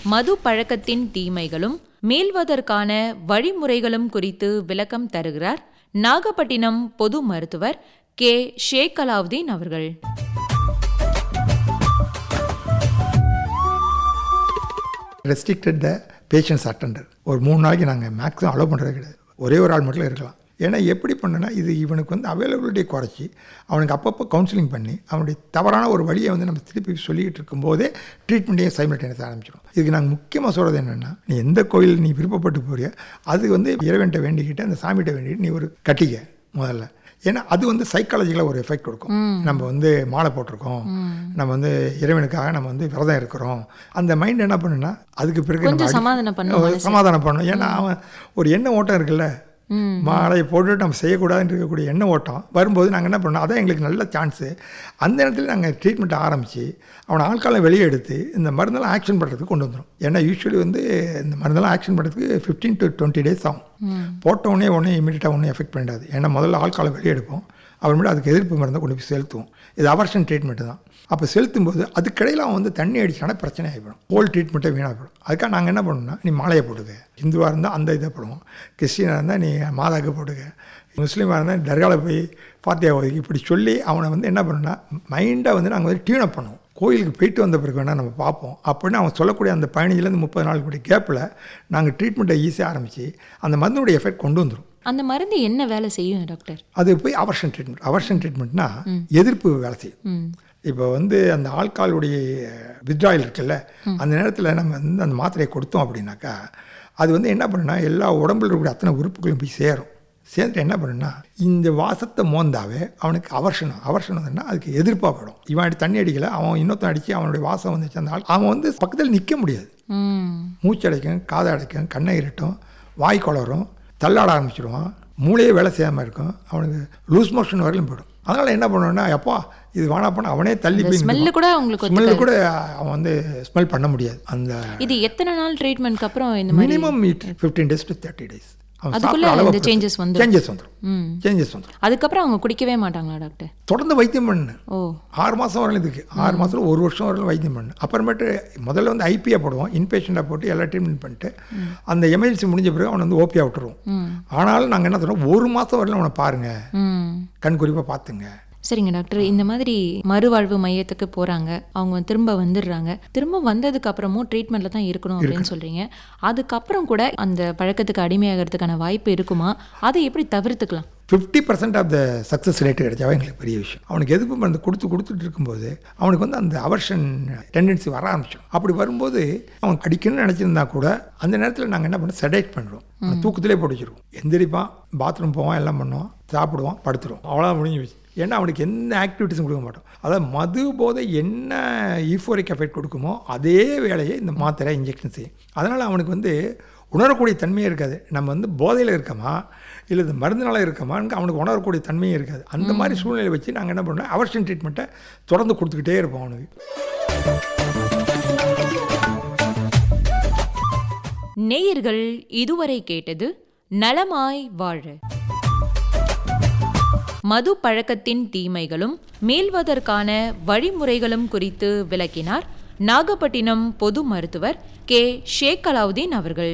மது பழக்கத்தின் தீமைகளும் மீள்வதற்கான வழிமுறைகளும் குறித்து விளக்கம் தருகிறார் நாகப்பட்டினம் பொது மருத்துவர் கே ஷேக் அலாவுதீன் அவர்கள் ரெஸ்ட்ரிக்டட் த பேஷண்ட்ஸ் அட்டண்டர் ஒரு மூணு நாளைக்கு நாங்கள் மேக்ஸிமம் அலோவ் பண்ணுறது கிடையாது ஒரே ஒரு ஆள் மட்டும் இருக்கலாம் ஏன்னா எப்படி பண்ணுனா இது இவனுக்கு வந்து அவைலபிலிட்டியை குறைச்சி அவனுக்கு அப்பப்போ கவுன்சிலிங் பண்ணி அவனுடைய தவறான ஒரு வழியை வந்து நம்ம திருப்பி சொல்லிக்கிட்டு இருக்கும்போதே ட்ரீட்மெண்ட்டையும் சைமல்டேனியஸ் ஆரம்பிச்சிடும் இதுக்கு நாங்கள் முக்கியமாக சொல்கிறது என்னென்னா நீ எந்த கோயில் நீ விருப்பப்பட்டு போறியோ அது வந்து இறைவன்ட்ட வேண்டிக்கிட்டு அந்த சாமிகிட்ட வேண்டிக்கிட்டு நீ ஒரு கட்டிக்க முதல்ல ஏன்னா அது வந்து சைக்காலஜிக்கலாக ஒரு எஃபெக்ட் கொடுக்கும் நம்ம வந்து மாலை போட்டிருக்கோம் நம்ம வந்து இறைவனுக்காக நம்ம வந்து விரதம் இருக்கிறோம் அந்த மைண்ட் என்ன பண்ணுன்னா அதுக்கு பிறகு நம்ம கொஞ்சம் அடி- சமாதானம் பண்ணும் ஒரு சமாதானம் பண்ணும் ஏன்னா அவன் ஒரு எண்ண ஓட்டம் இருக்குல்ல மாலையை போட்டுட்டு நம்ம செய்யக்கூடாதுன்னு இருக்கக்கூடிய எண்ண ஓட்டம் வரும்போது நாங்கள் என்ன பண்ணோம் அதான் எங்களுக்கு நல்ல சான்ஸு அந்த இடத்துல நாங்கள் ட்ரீட்மெண்ட் ஆரம்பித்து அவனை ஆட்காலம் வெளியே எடுத்து இந்த மருந்தெல்லாம் ஆக்ஷன் பண்ணுறதுக்கு கொண்டு வந்துடும் ஏன்னா யூஸ்வலி வந்து இந்த மருந்தெல்லாம் ஆக்ஷன் பண்ணுறதுக்கு ஃபிஃப்டீன் டு டுவெண்ட்டி டேஸ் ஆகும் போட்ட உடனே உடனே இமீடியட்டாக ஒன்றும் எஃபெக்ட் பண்ணிடாது ஏன்னா முதல்ல ஆட்காலம் வெளியே எடுப்போம் அப்புறமேட்டு அதுக்கு எதிர்ப்பு மருந்தை கொண்டு போய் செலுத்துவோம் இது அவர்ஷன் ட்ரீட்மெண்ட் தான் அப்போ செலுத்தும் போது அதுக்கிடையில் அவன் வந்து தண்ணி அடிச்சானா பிரச்சனை ஆகிடும் ஹோல் ட்ரீட்மெண்ட்டே வீணாக போயிடும் அதுக்காக நாங்கள் என்ன பண்ணோம்னா நீ மாலையை போட்டுக்க ஹிந்துவாக இருந்தால் அந்த இதை போடுவோம் கிறிஸ்டினாக இருந்தால் நீ மாதாக்கு போட்டுக்க முஸ்லீமாக இருந்தால் தர்காவில் போய் ஃபாத்தியா ஓதுக்கு இப்படி சொல்லி அவனை வந்து என்ன பண்ணணும்னா மைண்டை வந்து நாங்கள் வந்து டியூன் அப் பண்ணுவோம் கோயிலுக்கு போயிட்டு வந்த பிறகு வேணால் நம்ம பார்ப்போம் அப்படின்னு அவன் சொல்லக்கூடிய அந்த பதினஞ்சுலேருந்து முப்பது நாள் கூடிய கேப்பில் நாங்கள் ட்ரீட்மெண்ட்டை ஈஸியாக ஆரம்பித்து அந்த மருந்துடைய எஃபெக்ட் கொண்டு வந்துடும் அந்த மருந்து என்ன வேலை செய்யும் டாக்டர் அது போய் அவர்ஷன் ட்ரீட்மெண்ட் அவர்ஷன் ட்ரீட்மெண்ட்னா எதிர்ப்பு வேலை செய்யும் ம் இப்போ வந்து அந்த ஆள்காலுடைய வித்ராயில் இருக்குல்ல அந்த நேரத்தில் நம்ம வந்து அந்த மாத்திரையை கொடுத்தோம் அப்படின்னாக்கா அது வந்து என்ன பண்ணுன்னா எல்லா உடம்புல இருக்கக்கூடிய அத்தனை உறுப்புகளும் போய் சேரும் சேர்ந்துட்டு என்ன பண்ணுன்னா இந்த வாசத்தை மோந்தாவே அவனுக்கு அவர்ஷனம் அவர்ஷனம்னா அதுக்கு எதிர்ப்பாக படும் இவன் அடி தண்ணி அடிக்கல அவன் இன்னொருத்தன் அடித்து அவனுடைய வாசம் வந்துச்சு அந்த ஆள் அவன் வந்து பக்கத்தில் நிற்க முடியாது ம் மூச்சு அடைக்கும் காதை அடைக்கும் கண்ணை இருட்டும் வாய் குளரும் தள்ளாட ஆரம்பிச்சிடுவான் மூளையே வேலை செய்யாமல் இருக்கும் அவனுக்கு லூஸ் மோஷன் வரையிலும் போயிடும் அதனால் என்ன பண்ணுவேன்னா அப்பா இது வேணா பண்ண அவனே தள்ளி போய் ஸ்மெல்லு கூட உங்களுக்கு ஸ்மெல்லு கூட அவன் வந்து ஸ்மெல் பண்ண முடியாது அந்த இது எத்தனை நாள் ட்ரீட்மெண்ட்க்கு அப்புறம் இந்த மாதிரி minimum fifteen days to thirty days அவன் அதுக்குள்ள சாப்பிட்ற அளவு இந்த changes வந்துரும். சேஞ்சஸ் வந்துடும் ம் சேஞ்சஸ் வந்துடும் அதுக்கப்புறம் அவங்க குடிக்கவே மாட்டாங்களா டாக்டர் தொடர்ந்து வைத்தியம் பண்ணு ஓ ஆறு மாதம் வரலாம் இதுக்கு ஆறு மாதத்தில் ஒரு வருஷம் வரலாம் வைத்தியம் பண்ணு அப்புறமேட்டு முதல்ல வந்து ஐபியாக போடுவோம் இன்பேஷண்ட்டாக போட்டு எல்லா ட்ரீட்மெண்ட் பண்ணிட்டு அந்த எமர்ஜென்சி முடிஞ்ச பிறகு அவனை வந்து ஓபியாக விட்டுருவோம் ம் ஆனாலும் நாங்கள் என்ன சொல்கிறோம் ஒரு மாதம் வரலாம் அவனை பாருங்கள் ம் கண் குறிப்பாக பார்த்துங்க சரிங்க டாக்டர் இந்த மாதிரி மறுவாழ்வு மையத்துக்கு போறாங்க அவங்க திரும்ப வந்துடுறாங்க திரும்ப வந்ததுக்கு அப்புறமும் ட்ரீட்மெண்ட்ல தான் இருக்கணும் அப்படின்னு சொல்றீங்க அதுக்கப்புறம் கூட அந்த பழக்கத்துக்கு அடிமையாகிறதுக்கான வாய்ப்பு இருக்குமா அதை எப்படி தவிர்த்துக்கலாம் fifty percent of the success rate கிடைச்சாவே எங்களுக்கு பெரிய விஷயம் அவனுக்கு எதிர்ப்பு மருந்து கொடுத்து கொடுத்துட்டு இருக்கும்போது அவனுக்கு வந்து அந்த அவர்ஷன் டெண்டன்சி வர ஆரம்பிச்சிடும் அப்படி வரும்போது அவன் அடிக்கணும்னு நினச்சிருந்தா கூட அந்த நேரத்தில் நாங்கள் என்ன பண்ணோம் செடேட் பண்ணுறோம் அவனை தூக்கத்திலே போட்டு வச்சிருவோம் எந்திரிப்பான் பாத்ரூம் போவான் எல்லாம் பண்ணுவான் சாப்பிடுவான் படுத்துருவோம் அவ்வளோதான் முடிஞ்சு வச்சு ஏன்னா அவனுக்கு எந்த ஆக்டிவிட்டிஸும் கொடுக்க மாட்டோம் அதாவது மது போதை என்ன ஈஃபோரிக் எஃபெக்ட் கொடுக்குமோ அதே வேலையை இந்த மாத்திரை இன்ஜெக்ஷன் செய்யும் அதனால் அவனுக்கு வந்து உணரக்கூடிய தன்மையே இருக்காது நம்ம வந்து போதையில் இருக்கமா இல்லை இந்த மருந்துனால இருக்கமான்னு அவனுக்கு உணரக்கூடிய தன்மையும் இருக்காது அந்த மாதிரி சூழ்நிலை வச்சு நாங்கள் என்ன பண்ணோம் அவர்ஷன் ட்ரீட்மெண்ட்டை தொடர்ந்து கொடுத்துக்கிட்டே இருப்போம் அவனுக்கு நேயர்கள் இதுவரை கேட்டது நலமாய் வாழ மது பழக்கத்தின் தீமைகளும் மீள்வதற்கான வழிமுறைகளும் குறித்து விளக்கினார் நாகப்பட்டினம் பொது மருத்துவர் கே ஷேக் அலாவுதீன் அவர்கள்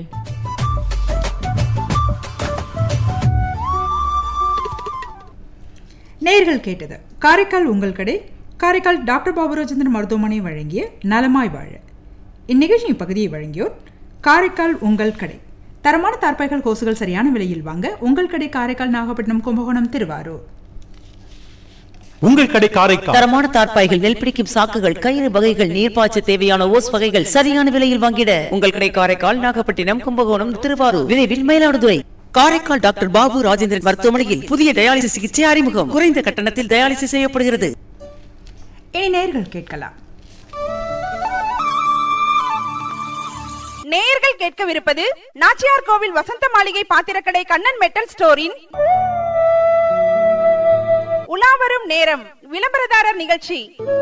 நேர்கள் கேட்டது காரைக்கால் உங்கள் கடை காரைக்கால் டாக்டர் பாபுராஜேந்திரன் மருத்துவமனை வழங்கிய நலமாய் வாழ இந்நிகழ்ச்சியின் பகுதியை வழங்கியோர் காரைக்கால் உங்கள் கடை தரமான தார்பாய்கள் கோசுகள் சரியான விலையில் வாங்க உங்கள் கடை காரைக்கால் நாகப்பட்டினம் கும்பகோணம் திருவாரூர் உங்கள் கடை காரைக்கால் தரமான தார்ப்பாய்கள் நெல்பிடிக்கும் சாக்குகள் கயிறு வகைகள் நீர்ப்பாய்ச்ச தேவையான ஓஸ் வகைகள் சரியான விலையில் வாங்கிட உங்கள் கடை காரைக்கால் நாகப்பட்டினம் கும்பகோணம் திருவாரூர் விரைவில் மயிலாடுதுறை காரைக்கால் டாக்டர் பாபு ராஜேந்திரன் மருத்துவமனையில் புதிய டயாலிசிஸ் சிகிச்சை அறிமுகம் குறைந்த கட்டணத்தில் டயாலிசிஸ் செய்யப்படுகிறது இனி நேர்கள் கேட்கலாம் நேயர்கள் கேட்கவிருப்பது நாச்சியார் கோவில் வசந்த மாளிகை பாத்திரக்கடை கண்ணன் மெட்டல் ஸ்டோரின் உலாவரும் நேரம் விளம்பரதாரர் நிகழ்ச்சி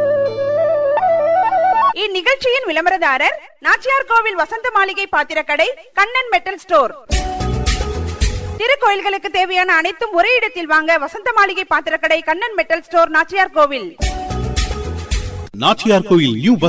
இந்நிகழ்ச்சியின் விளம்பரதாரர் நாச்சியார் கோவில் வசந்த மாளிகை பாத்திரக்கடை கண்ணன் மெட்டல் ஸ்டோர் திருக்கோயில்களுக்கு தேவையான அனைத்தும் ஒரே இடத்தில் வாங்க வசந்த மாளிகை பாத்திரக்கடை கண்ணன் மெட்டல் ஸ்டோர் நாச்சியார் கோவில் நாச்சியார் கோயில் நியூ